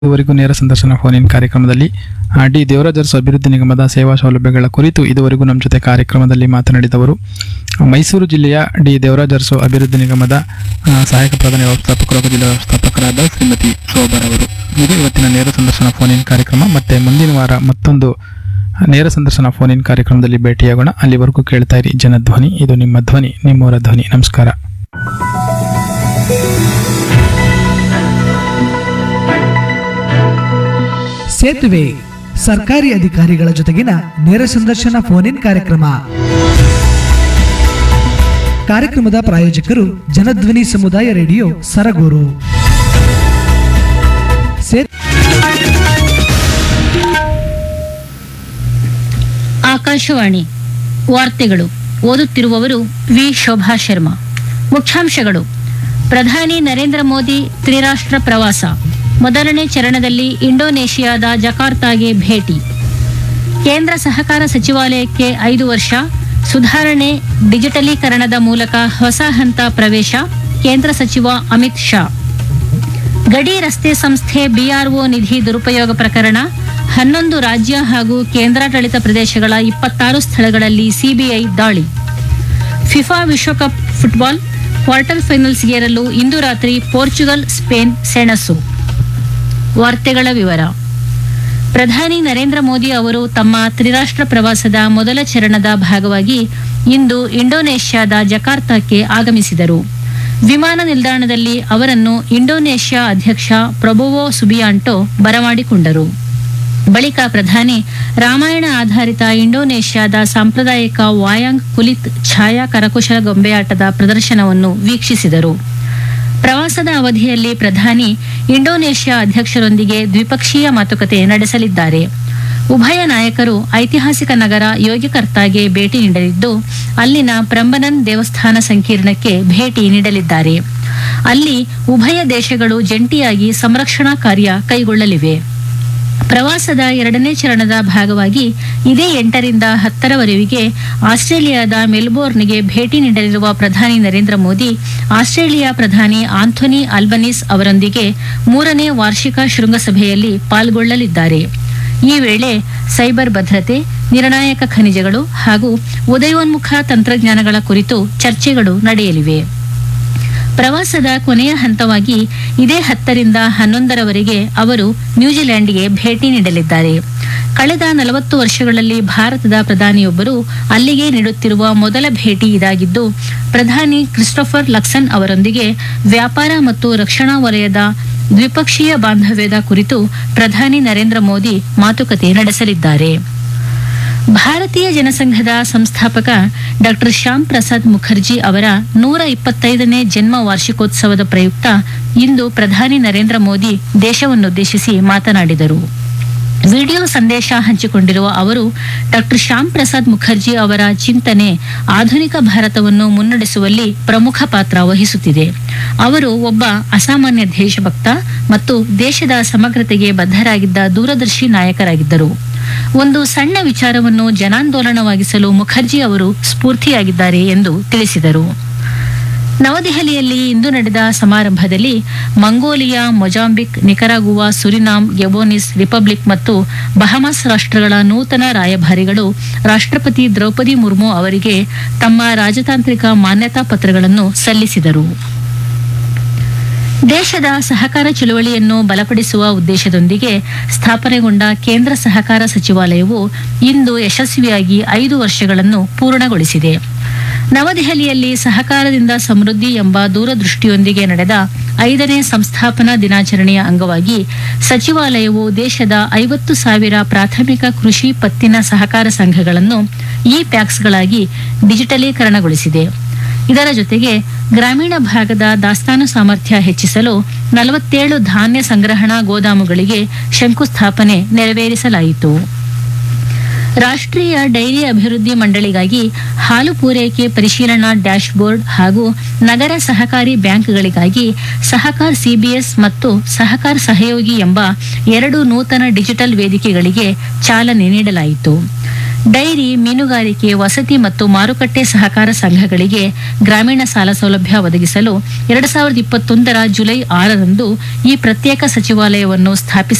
ಇದುವರೆಗೂ ನೇರ ಸಂದರ್ಶನ ಫೋನ್ ಇನ್ ಕಾರ್ಯಕ್ರಮದಲ್ಲಿ ಆ, ಡಿ ದೇವರಾಜರ್ಸ್ ಅಭಿವೃದ್ಧಿ ನಿಗಮದ ಸೇವಾ ಸೌಲಭ್ಯಗಳ ಕುರಿತು ಇದುವರೆಗೂ ನಮ್ಮ ಜೊತೆ ಕಾರ್ಯಕ್ರಮದಲ್ಲಿ ಮಾತನಾಡಿದವರು ಮೈಸೂರು ಜಿಲ್ಲೆಯ ಡಿ ದೇವರಾಜರ್ಸು ಅಭಿವೃದ್ಧಿ ನಿಗಮದ ಆ, ಸಹಾಯಕ ಪ್ರಧಾನ ವ್ಯವಸ್ಥಾಪಕರು ಹಾಗೂ ಜಿಲ್ಲಾ ವ್ಯವಸ್ಥಾಪಕರಾದ ಶ್ರೀಮತಿ ಶೋಭರ್ ಅವರು ಇದು ಇವತ್ತಿನ ನೇರ ಸಂದರ್ಶನ ಫೋನ್ ಇನ್ ಕಾರ್ಯಕ್ರಮ ಮತ್ತೆ ಮುಂದಿನ ವಾರ ಮತ್ತೊಂದು ನೇರ ಸಂದರ್ಶನ ಫೋನ್ ಇನ್ ಕಾರ್ಯಕ್ರಮದಲ್ಲಿ ಭೇಟಿಯಾಗೋಣ ಅಲ್ಲಿವರೆಗೂ ಕೇಳ್ತಾ ಇರಿ ಜನಧ್ವನಿ ಇದು ನಿಮ್ಮ ಧ್ವನಿ ನಿಮ್ಮವರ ಧ್ವನಿ ನಮಸ್ಕಾರ ಸೇತುವೆ ಸರ್ಕಾರಿ ಅಧಿಕಾರಿಗಳ ಜೊತೆಗಿನ ನೇರ ಸಂದರ್ಶನ ಫೋನ್ ಇನ್ ಕಾರ್ಯಕ್ರಮ ಕಾರ್ಯಕ್ರಮದ ಪ್ರಾಯೋಜಕರು ಜನಧ್ವನಿ ಸಮುದಾಯ ರೇಡಿಯೋ ಸರಗೂರು ಸೇ ಆಕಾಶವಾಣಿ ವಾರ್ತೆಗಳು ಓದುತ್ತಿರುವವರು ವಿ ಶೋಭಾ ಶರ್ಮಾ ಮುಖ್ಯಾಂಶಗಳು ಪ್ರಧಾನಿ ನರೇಂದ್ರ ಮೋದಿ ತ್ರಿರಾಷ್ಟ್ರ ಪ್ರವಾಸ ಮೊದಲನೇ ಚರಣದಲ್ಲಿ ಇಂಡೋನೇಷಿಯಾದ ಜಕಾರ್ತಾಗೆ ಭೇಟಿ ಕೇಂದ್ರ ಸಹಕಾರ ಸಚಿವಾಲಯಕ್ಕೆ ಐದು ವರ್ಷ ಸುಧಾರಣೆ ಡಿಜಿಟಲೀಕರಣದ ಮೂಲಕ ಹೊಸ ಹಂತ ಪ್ರವೇಶ ಕೇಂದ್ರ ಸಚಿವ ಅಮಿತ್ ಶಾ ಗಡಿ ರಸ್ತೆ ಸಂಸ್ಥೆ ಬಿಆರ್ಒ ನಿಧಿ ದುರುಪಯೋಗ ಪ್ರಕರಣ ಹನ್ನೊಂದು ರಾಜ್ಯ ಹಾಗೂ ಕೇಂದ್ರಾಡಳಿತ ಪ್ರದೇಶಗಳ ಇಪ್ಪತ್ತಾರು ಸ್ಥಳಗಳಲ್ಲಿ ಸಿಬಿಐ ದಾಳಿ ಫಿಫಾ ವಿಶ್ವಕಪ್ ಫುಟ್ಬಾಲ್ ಕ್ವಾರ್ಟರ್ ಫೈನಲ್ಸ್ಗೇರಲು ಇಂದು ರಾತ್ರಿ ಪೋರ್ಚುಗಲ್ ಸ್ಪೇನ್ ಸೆಣಸು ವಾರ್ತೆಗಳ ವಿವರ ಪ್ರಧಾನಿ ನರೇಂದ್ರ ಮೋದಿ ಅವರು ತಮ್ಮ ತ್ರಿರಾಷ್ಟ್ರ ಪ್ರವಾಸದ ಮೊದಲ ಚರಣದ ಭಾಗವಾಗಿ ಇಂದು ಇಂಡೋನೇಷ್ಯಾದ ಜಕಾರ್ತಾಕ್ಕೆ ಆಗಮಿಸಿದರು ವಿಮಾನ ನಿಲ್ದಾಣದಲ್ಲಿ ಅವರನ್ನು ಇಂಡೋನೇಷ್ಯಾ ಅಧ್ಯಕ್ಷ ಪ್ರೊಬೋವೋ ಸುಬಿಯಾಂಟೋ ಬರಮಾಡಿಕೊಂಡರು ಬಳಿಕ ಪ್ರಧಾನಿ ರಾಮಾಯಣ ಆಧಾರಿತ ಇಂಡೋನೇಷ್ಯಾದ ಸಾಂಪ್ರದಾಯಿಕ ವಾಯಾಂಗ್ ಕುಲಿತ್ ಛಾಯಾ ಕರಕುಶಲ ಗೊಂಬೆಯಾಟದ ಪ್ರದರ್ಶನವನ್ನು ವೀಕ್ಷಿಸಿದರು ಪ್ರವಾಸದ ಅವಧಿಯಲ್ಲಿ ಪ್ರಧಾನಿ ಇಂಡೋನೇಷ್ಯಾ ಅಧ್ಯಕ್ಷರೊಂದಿಗೆ ದ್ವಿಪಕ್ಷೀಯ ಮಾತುಕತೆ ನಡೆಸಲಿದ್ದಾರೆ ಉಭಯ ನಾಯಕರು ಐತಿಹಾಸಿಕ ನಗರ ಯೋಗ್ಯಕರ್ತಾಗೆ ಭೇಟಿ ನೀಡಲಿದ್ದು ಅಲ್ಲಿನ ಪ್ರಂಬನನ್ ದೇವಸ್ಥಾನ ಸಂಕೀರ್ಣಕ್ಕೆ ಭೇಟಿ ನೀಡಲಿದ್ದಾರೆ ಅಲ್ಲಿ ಉಭಯ ದೇಶಗಳು ಜಂಟಿಯಾಗಿ ಸಂರಕ್ಷಣಾ ಕಾರ್ಯ ಕೈಗೊಳ್ಳಲಿವೆ ಪ್ರವಾಸದ ಎರಡನೇ ಚರಣದ ಭಾಗವಾಗಿ ಇದೇ ಎಂಟರಿಂದ ಹತ್ತರವರೆಗೆ ಆಸ್ಟ್ರೇಲಿಯಾದ ಮೆಲ್ಬೋರ್ನ್ಗೆ ಭೇಟಿ ನೀಡಲಿರುವ ಪ್ರಧಾನಿ ನರೇಂದ್ರ ಮೋದಿ ಆಸ್ಟ್ರೇಲಿಯಾ ಪ್ರಧಾನಿ ಆಂಥೋನಿ ಅಲ್ಬನೀಸ್ ಅವರೊಂದಿಗೆ ಮೂರನೇ ವಾರ್ಷಿಕ ಶೃಂಗಸಭೆಯಲ್ಲಿ ಪಾಲ್ಗೊಳ್ಳಲಿದ್ದಾರೆ ಈ ವೇಳೆ ಸೈಬರ್ ಭದ್ರತೆ ನಿರ್ಣಾಯಕ ಖನಿಜಗಳು ಹಾಗೂ ಉದಯೋನ್ಮುಖ ತಂತ್ರಜ್ಞಾನಗಳ ಕುರಿತು ಚರ್ಚೆಗಳು ನಡೆಯಲಿವೆ ಪ್ರವಾಸದ ಕೊನೆಯ ಹಂತವಾಗಿ ಇದೇ ಹತ್ತರಿಂದ ಹನ್ನೊಂದರವರೆಗೆ ಅವರು ನ್ಯೂಜಿಲೆಂಡ್ಗೆ ಭೇಟಿ ನೀಡಲಿದ್ದಾರೆ ಕಳೆದ ನಲವತ್ತು ವರ್ಷಗಳಲ್ಲಿ ಭಾರತದ ಪ್ರಧಾನಿಯೊಬ್ಬರು ಅಲ್ಲಿಗೆ ನೀಡುತ್ತಿರುವ ಮೊದಲ ಭೇಟಿ ಇದಾಗಿದ್ದು ಪ್ರಧಾನಿ ಕ್ರಿಸ್ಟೋಫರ್ ಲಕ್ಸನ್ ಅವರೊಂದಿಗೆ ವ್ಯಾಪಾರ ಮತ್ತು ರಕ್ಷಣಾ ವಲಯದ ದ್ವಿಪಕ್ಷೀಯ ಬಾಂಧವ್ಯದ ಕುರಿತು ಪ್ರಧಾನಿ ನರೇಂದ್ರ ಮೋದಿ ಮಾತುಕತೆ ನಡೆಸಲಿದ್ದಾರೆ ಭಾರತೀಯ ಜನಸಂಘದ ಸಂಸ್ಥಾಪಕ ಡಾಕ್ಟರ್ ಶ್ಯಾಮ್ ಪ್ರಸಾದ್ ಮುಖರ್ಜಿ ಅವರ ನೂರ ಇಪ್ಪತ್ತೈದನೇ ಜನ್ಮ ವಾರ್ಷಿಕೋತ್ಸವದ ಪ್ರಯುಕ್ತ ಇಂದು ಪ್ರಧಾನಿ ನರೇಂದ್ರ ಮೋದಿ ದೇಶವನ್ನುದ್ದೇಶಿಸಿ ಮಾತನಾಡಿದರು ವಿಡಿಯೋ ಸಂದೇಶ ಹಂಚಿಕೊಂಡಿರುವ ಅವರು ಡಾಕ್ಟರ್ ಶ್ಯಾಮ್ ಪ್ರಸಾದ್ ಮುಖರ್ಜಿ ಅವರ ಚಿಂತನೆ ಆಧುನಿಕ ಭಾರತವನ್ನು ಮುನ್ನಡೆಸುವಲ್ಲಿ ಪ್ರಮುಖ ಪಾತ್ರ ವಹಿಸುತ್ತಿದೆ ಅವರು ಒಬ್ಬ ಅಸಾಮಾನ್ಯ ದೇಶಭಕ್ತ ಮತ್ತು ದೇಶದ ಸಮಗ್ರತೆಗೆ ಬದ್ಧರಾಗಿದ್ದ ದೂರದರ್ಶಿ ನಾಯಕರಾಗಿದ್ದರು ಒಂದು ಸಣ್ಣ ವಿಚಾರವನ್ನು ಜನಾಂದೋಲನವಾಗಿಸಲು ಮುಖರ್ಜಿ ಅವರು ಸ್ಫೂರ್ತಿಯಾಗಿದ್ದಾರೆ ಎಂದು ತಿಳಿಸಿದರು ನವದೆಹಲಿಯಲ್ಲಿ ಇಂದು ನಡೆದ ಸಮಾರಂಭದಲ್ಲಿ Mongolia Mozambique Nicaragua Suriname Gabonese republic ಮತ್ತು ಬಹಮಾಸ್ ರಾಷ್ಟ್ರಗಳ ನೂತನ ರಾಯಭಾರಿಗಳು ರಾಷ್ಟ್ರಪತಿ ದ್ರೌಪದಿ ಮುರ್ಮು ಅವರಿಗೆ ತಮ್ಮ ರಾಜತಾಂತ್ರಿಕ ಮಾನ್ಯತಾ ಪತ್ರಗಳನ್ನು ಸಲ್ಲಿಸಿದರು ದೇಶದ ಸಹಕಾರ ಚಳುವಳಿಯನ್ನು ಬಲಪಡಿಸುವ ಉದ್ದೇಶದೊಂದಿಗೆ ಸ್ಥಾಪನೆಗೊಂಡ ಕೇಂದ್ರ ಸಹಕಾರ ಸಚಿವಾಲಯವು ಇಂದು ಯಶಸ್ವಿಯಾಗಿ ಐದು ವರ್ಷಗಳನ್ನು ಪೂರ್ಣಗೊಳಿಸಿದೆ ನವದೆಹಲಿಯಲ್ಲಿ ಸಹಕಾರದಿಂದ ಸಮೃದ್ಧಿ ಎಂಬ ದೂರದೃಷ್ಟಿಯೊಂದಿಗೆ ನಡೆದ ಐದನೇ ಸಂಸ್ಥಾಪನಾ ದಿನಾಚರಣೆಯ ಅಂಗವಾಗಿ ಸಚಿವಾಲಯವು ದೇಶದ ಐವತ್ತು ಸಾವಿರ ಪ್ರಾಥಮಿಕ ಕೃಷಿ ಪತ್ತಿನ ಸಹಕಾರ ಸಂಘಗಳನ್ನು ಇ ಪ್ಯಾಕ್ಸ್ಗಳಾಗಿ ಡಿಜಿಟಲೀಕರಣಗೊಳಿಸಿದೆ ಇದರ ಜೊತೆಗೆ ಗ್ರಾಮೀಣ ಭಾಗದ ದಾಸ್ತಾನು ಸಾಮರ್ಥ್ಯ ಹೆಚ್ಚಿಸಲು ನಲವತ್ತೇಳು ಧಾನ್ಯ ಸಂಗ್ರಹಣಾ ಗೋದಾಮುಗಳಿಗೆ ಶಂಕುಸ್ಥಾಪನೆ ನೆರವೇರಿಸಲಾಯಿತು ರಾಷ್ಟ್ರೀಯ ಡೈರಿ ಅಭಿವೃದ್ಧಿ ಮಂಡಳಿಗಾಗಿ ಹಾಲು ಪೂರೈಕೆ ಪರಿಶೀಲನಾ ಡ್ಯಾಶ್ ಬೋರ್ಡ್ ಹಾಗೂ ನಗರ ಸಹಕಾರಿ ಬ್ಯಾಂಕ್ಗಳಿಗಾಗಿ ಸಹಕಾರ್ ಸಿಬಿಎಸ್ ಮತ್ತು ಸಹಕಾರ್ ಸಹಯೋಗಿ ಎಂಬ ಎರಡು ನೂತನ ಡಿಜಿಟಲ್ ವೇದಿಕೆಗಳಿಗೆ ಚಾಲನೆ ನೀಡಲಾಯಿತು ಡೈರಿ ಮೀನುಗಾರಿಕೆ ವಸತಿ ಮತ್ತು ಮಾರುಕಟ್ಟೆ ಸಹಕಾರ ಸಂಘಗಳಿಗೆ ಗ್ರಾಮೀಣ ಸಾಲ ಸೌಲಭ್ಯ ಒದಗಿಸಲು ಎರಡು ಸಾವಿರದ ಇಪ್ಪತ್ತೊಂದರ ಜುಲೈ ಆರರಂದು ಈ ಪ್ರತ್ಯೇಕ ಸಚಿವಾಲಯವನ್ನು ಸ್ಥಾಪಿಸಿ